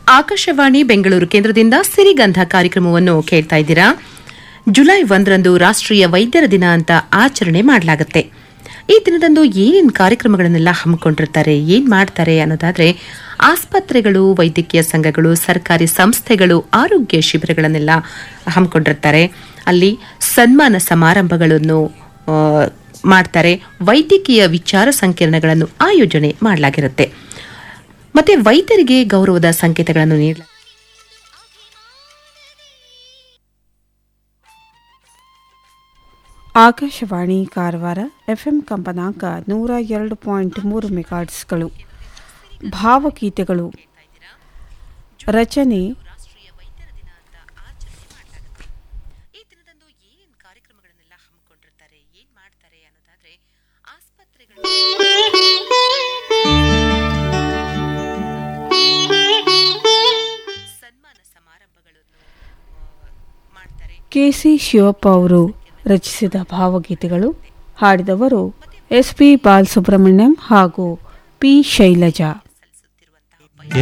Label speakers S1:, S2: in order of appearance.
S1: ಆಕಾಶವಾಣಿ ಬೆಂಗಳೂರು ಕೇಂದ್ರದಿಂದ ಸಿರಿಗಂಧ ಕಾರ್ಯಕ್ರಮವನ್ನು ಕೇಳ್ತಾ ಇದ್ದೀರಾ ಜುಲೈ ಒಂದರಂದು ರಾಷ್ಟ್ರೀಯ ವೈದ್ಯರ ದಿನ ಅಂತ ಆಚರಣೆ ಮಾಡಲಾಗುತ್ತೆ ಈ ದಿನದಂದು ಏನೇನು ಕಾರ್ಯಕ್ರಮಗಳನ್ನೆಲ್ಲ ಹಮ್ಮಿಕೊಂಡಿರ್ತಾರೆ ಏನ್ ಮಾಡ್ತಾರೆ ಅನ್ನೋದಾದ್ರೆ ಆಸ್ಪತ್ರೆಗಳು ವೈದ್ಯಕೀಯ ಸಂಘಗಳು ಸರ್ಕಾರಿ ಸಂಸ್ಥೆಗಳು ಆರೋಗ್ಯ ಶಿಬಿರಗಳನ್ನೆಲ್ಲ ಹಮ್ಮಿಕೊಂಡಿರ್ತಾರೆ ಅಲ್ಲಿ ಸನ್ಮಾನ ಸಮಾರಂಭಗಳನ್ನು ಆ, ಮಾಡ್ತಾರೆ ವೈದ್ಯಕೀಯ ವಿಚಾರ ಸಂಕಿರಣಗಳನ್ನು ಆಯೋಜನೆ ಮಾಡಲಾಗಿರುತ್ತೆ ಮತ್ತೆ ವೈದ್ಯರಿಗೆ ಗೌರವದ ಸಂಕೇತಗಳನ್ನು ನೀಡಲಾಗಿದೆ
S2: ಆಕಾಶವಾಣಿ ಕಾರವಾರ ಎಫ್ಎಂ ಕಂಪನಾಂಕ ನೂರ ಎರಡು ಪಾಯಿಂಟ್ ಮೂರು ಮೆಗಾಟ್ಸ್ಗಳು ಭಾವಗೀತೆಗಳು ರಚನೆ
S1: ಈ ದಿನದಂದು ಏನೇನು ಕಾರ್ಯಕ್ರಮಗಳನ್ನೆಲ್ಲ ಹಮ್ಮಿಕೊಂಡಿರ್ತಾರೆ ಏನ್ ಮಾಡ್ತಾರೆ ಅನ್ನೋದಾದ್ರೆ ಆಸ್ಪತ್ರೆಗಳು ಸನ್ಮಾನ ಸಮಾರಂಭಗಳನ್ನು ಆ, ಮಾಡ್ತಾರೆ
S2: ಕೆ ಸಿ ಶಿವಪ್ಪ ಅವರು ರಚಿಸಿದ ಭಾವಗೀತೆಗಳು ಹಾಡಿದವರು ಎಸ್ ಪಿ ಬಾಲಸುಬ್ರಹ್ಮಣ್ಯಂ ಹಾಗೂ ಪಿ ಶೈಲಜಾ